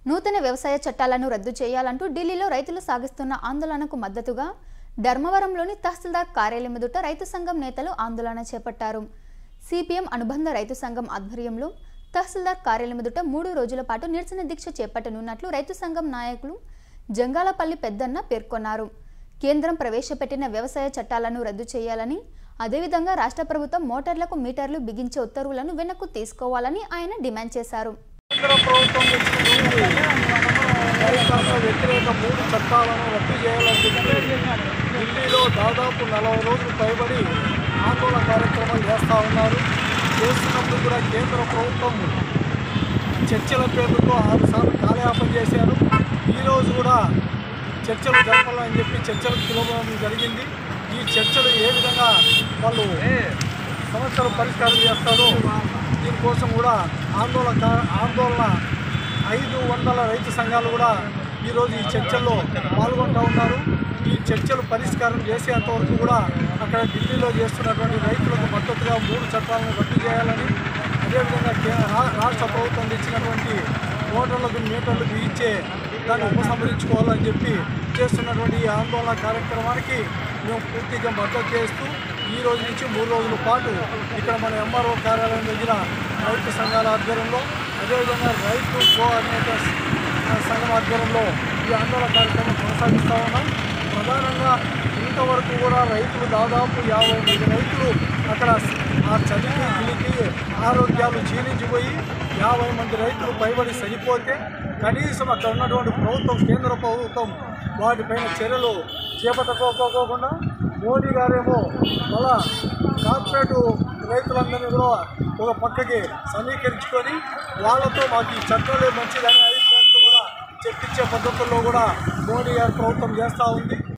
నూతన వ్యవసాయ చట్టాలను రద్దు చేయాలంటూ ఢిల్లీలో రైతులు సాగిస్తున్న ఆందోళనకు మద్దతుగా ధర్మవరంలోని తహసీల్దార్ కార్యాలయం ఎదుట రైతు సంఘం నేతలు ఆందోళన చేపట్టారు సిపిఎం అనుబంధ రైతు సంఘం ఆధ్వర్యంలో తహసీల్దార్ కార్యాలయం ఎదుట మూడు రోజుల పాటు నిరసన దీక్ష చేపట్టనున్నట్లు రైతు సంఘం నాయకులు జంగాలపల్లి పెద్దన్న పేర్కొన్నారు కేంద్రం ప్రవేశపెట్టిన వ్యవసాయ చట్టాలను రద్దు చేయాలని అదేవిధంగా రాష్ట్ర ప్రభుత్వం మోటార్లకు మీటర్లు బిగించే ఉత్తర్వులను వెనక్కు తీసుకోవాలని ఆయన డిమాండ్ చేశారు కేంద్ర ప్రభుత్వం తెచ్చిన రైతాంగ వ్యతిరేక మూడు చట్టాలను రద్దు చేయాలని చెప్పి ఢిల్లీలో దాదాపు నలభై రోజులు పైబడి ఆందోళన కార్యక్రమాలు చేస్తూ ఉన్నారు చేస్తున్నప్పుడు కూడా కేంద్ర ప్రభుత్వం చర్చల పేరుతో ఆరు సార్లు కాలయాపన చేశారు ఈరోజు కూడా చర్చలు జరపాలని చెప్పి చర్చలకు పిలవడం జరిగింది ఈ చర్చలు ఏ విధంగా వాళ్ళు సమస్యలు పరిష్కారం చేస్తారో దీనికోసం కూడా ఆందోళన కా- ఆందోళన ఐదు వందల రైతు సంఘాలు కూడా ఈరోజు ఈ చర్చల్లో పాల్గొంటూ ఉన్నారు ఈ చర్చలు పరిష్కారం చేసేంత వరకు కూడా అక్కడ ఢిల్లీలో చేస్తున్నటువంటి రైతులకు మద్దతుగా మూడు చట్టాలను రద్దు చేయాలని అదేవిధంగా కే- రా- రాష్ట్ర ప్రభుత్వం తెచ్చినటువంటి ఓటర్లకు మీటర్లు బిగించే దాన్ని ఉపసంహరించుకోవాలని చెప్పి చేస్తున్నటువంటి ఈ ఆందోళన కార్యక్రమానికి మేము పూర్తిగా మద్దతు చేస్తూ ఈ రోజు నుంచి మూడు రోజుల పాటు ఇక్కడ మన ఎంఆర్ఓ కార్యాలయం దగ్గర రైతు సంఘాల ఆధ్వర్యంలో అదేవిధంగా రైతు కోఆర్డినేటర్స్ సంఘం ఆధ్వర్యంలో ఈ ఆందోళన కార్యక్రమం కొనసాగిస్తూ ఉన్నాం ప్రధానంగా ఇంతవరకు కూడా రైతులు దాదాపు యాభై మంది రైతులు అక్కడ ఆ చలికి గిలికి ఆరోగ్యాలు క్షీణించిపోయి యాభై మంది రైతులు పైబడి చనిపోతే కనీసం అక్కడ ఉన్నటువంటి ప్రభుత్వం కేంద్ర ప్రభుత్వం వాటిపైన చర్యలు చేపట్టకోకోకుండా మోడీ గారేమో మళ్ళా కార్పొరేట్ రైతులందరినీ కూడా ఒక పక్కకి సమీకరించుకొని వాళ్ళతో మాకు ఈ చట్టాలే మంచిదని అభిప్రాయంతో కూడా చెప్పించే పద్ధతుల్లో కూడా మోడీ గారి ప్రభుత్వం చేస్తూ ఉంది